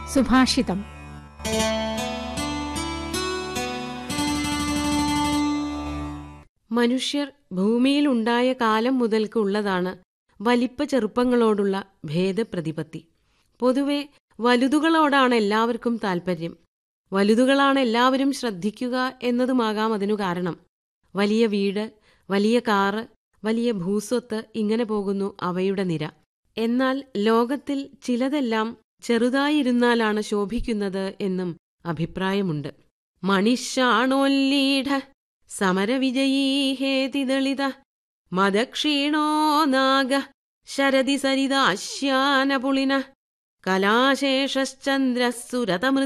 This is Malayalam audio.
സുഭാഷിതം മനുഷ്യർ ഭൂമിയിലുണ്ടായ കാലം മുതൽക്ക് ഉള്ളതാണ് വലിപ്പ ചെറുപ്പങ്ങളോടുള്ള ഭേദപ്രതിപത്തി പൊതുവെ വലുതുകളോടാണ് എല്ലാവർക്കും താൽപ്പര്യം വലുതുകളാണ് എല്ലാവരും ശ്രദ്ധിക്കുക എന്നതുമാകാം അതിനു കാരണം വലിയ വീട് വലിയ കാറ് വലിയ ഭൂസ്വത്ത് ഇങ്ങനെ പോകുന്നു അവയുടെ നിര എന്നാൽ ലോകത്തിൽ ചിലതെല്ലാം ചെറുതായിരുന്നാലാണ് ശോഭിക്കുന്നത് എന്നും അഭിപ്രായമുണ്ട് മണിഷാണോല്ലീഢ സമരവിജയീഹേതിദളിത മദക്ഷീണോ നാഗ ശരതി സരിതാശ്യാനപുളിന കലാശേഷശ്ചന്ദ്രസുരതമൃ